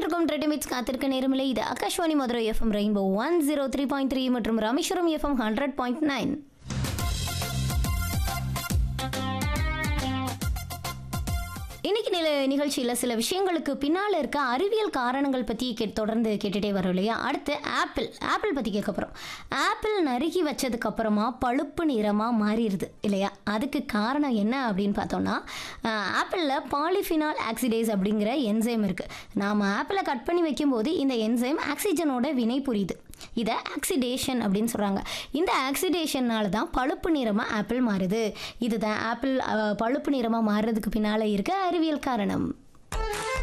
இருக்கும் ட்ரெடிமிட்ஸ் காத்திருக்க நேரமில்லை இது Akashvani Madurai FM rainbow one zero three point three மற்றும் Rameswaram FM hundred point nine இன்னைக்கு நில நிகழ்ச்சியில் சில விஷயங்களுக்கு பின்னால் இருக்க அறிவியல் காரணங்கள் பற்றி கே தொடர்ந்து கேட்டுகிட்டே வரோம் இல்லையா அடுத்து ஆப்பிள் ஆப்பிள் பற்றி கேட்க போகிறோம் ஆப்பிள் நறுக்கி வச்சதுக்கு அப்புறமா பழுப்பு நிறமாக மாறிடுது இல்லையா அதுக்கு காரணம் என்ன அப்படின்னு பார்த்தோம்னா ஆப்பிளில் பாலிஃபினால் ஆக்சிடேஸ் அப்படிங்கிற என்சைம் இருக்குது நாம் ஆப்பிளை கட் பண்ணி வைக்கும்போது இந்த என்சைம் ஆக்சிஜனோட வினை புரியுது இதை ஆக்சிடேஷன் அப்படின்னு சொல்கிறாங்க இந்த ஆக்சிடேஷன்னால தான் பழுப்பு நிறமாக ஆப்பிள் மாறுது இதுதான் ஆப்பிள் அஹ், பழுப்பு நிறமாக மாறுறதுக்கு பின்னால் இருக்க அறிவியல் காரணம்